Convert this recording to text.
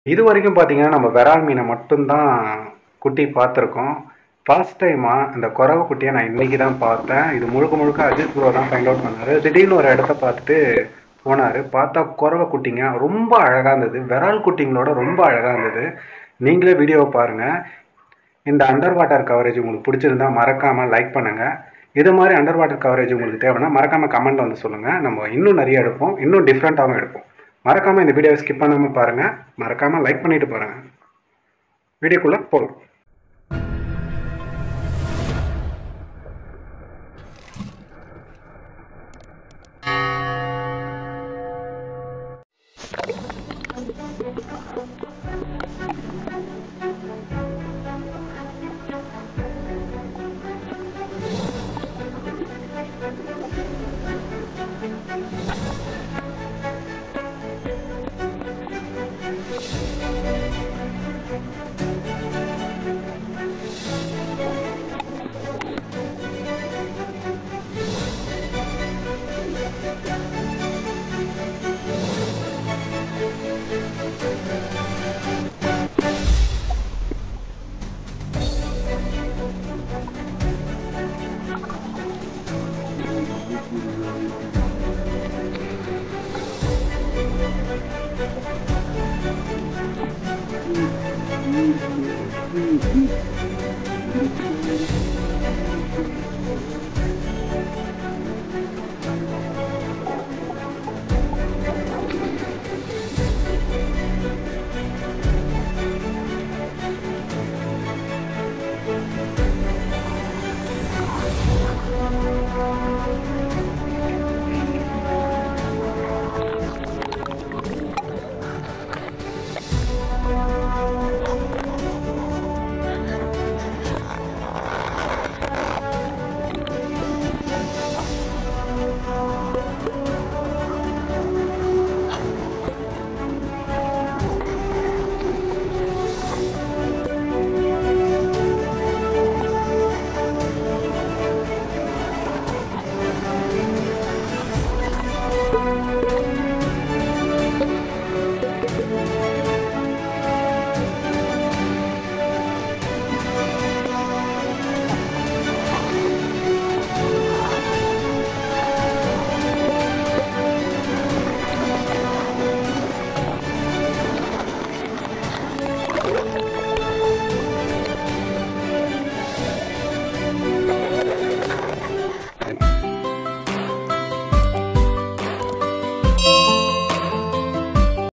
இது வரைக்கும் பார்த்தீங்கன்னா நம்ம விரால் மீனை மட்டும்தான் குட்டி பார்த்துருக்கோம் ஃபர்ஸ்ட் டைமாக இந்த குறவை குட்டியை நான் இன்னைக்கு தான் பார்த்தேன் இது முழுக்க முழுக்க அஜித் ப்ரோ தான் ஃபைண்ட் அவுட் பண்ணார் திடீர்னு ஒரு இடத்த பார்த்துட்டு போனார் பார்த்தா குறவை குட்டிங்க ரொம்ப அழகாக இருந்தது விரால் குட்டிங்களோட ரொம்ப அழகாக இருந்தது நீங்களே வீடியோவை பாருங்கள் இந்த அண்டர் வாட்டர் கவரேஜ் உங்களுக்கு பிடிச்சிருந்தா மறக்காமல் லைக் பண்ணுங்கள் இது மாதிரி அண்டர் வாட்டர் கவரேஜ் உங்களுக்கு தேவைன்னா மறக்காமல் கமெண்ட்டில் வந்து சொல்லுங்கள் நம்ம இன்னும் நிறைய எடுப்போம் இன்னும் டிஃப்ரெண்ட்டாகவும் எடுப்போம் மறக்காமல் இந்த வீடியோவை ஸ்கிப் பண்ணாமல் பாருங்கள் மறக்காமல் லைக் பண்ணிட்டு பாருங்கள் வீடியோக்குள்ளே போகலாம் Mm-hmm.